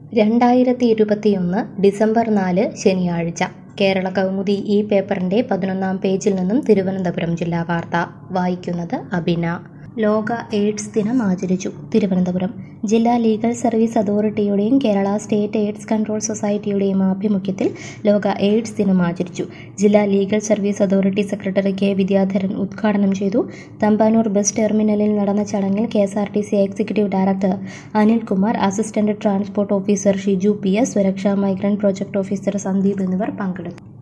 രണ്ടായിരത്തി ഇരുപത്തിയൊന്ന് ഡിസംബർ നാല് ശനിയാഴ്ച കേരള കൗമുദി ഈ പേപ്പറിന്റെ പതിനൊന്നാം പേജിൽ നിന്നും തിരുവനന്തപുരം ജില്ലാ വാർത്ത വായിക്കുന്നത് അബിന ലോക എയ്ഡ്സ് ദിനം ആചരിച്ചു തിരുവനന്തപുരം ജില്ലാ ലീഗൽ സർവീസ് അതോറിറ്റിയുടെയും കേരള സ്റ്റേറ്റ് എയ്ഡ്സ് കൺട്രോൾ സൊസൈറ്റിയുടെയും ആഭിമുഖ്യത്തിൽ ലോക എയ്ഡ്സ് ദിനം ആചരിച്ചു ജില്ലാ legal service authority secretary K Vidyadharan ഉദ്ഘാടനം ചെയ്തു തമ്പാനൂർ ബസ് ടെർമിനലിൽ നടന്ന ചടങ്ങിൽ K S R T C executive director Anilkumar assistant transport officer Shiju P S Suraksha migrant project officer Sandeep എന്നിവർ പങ്കെടുത്തു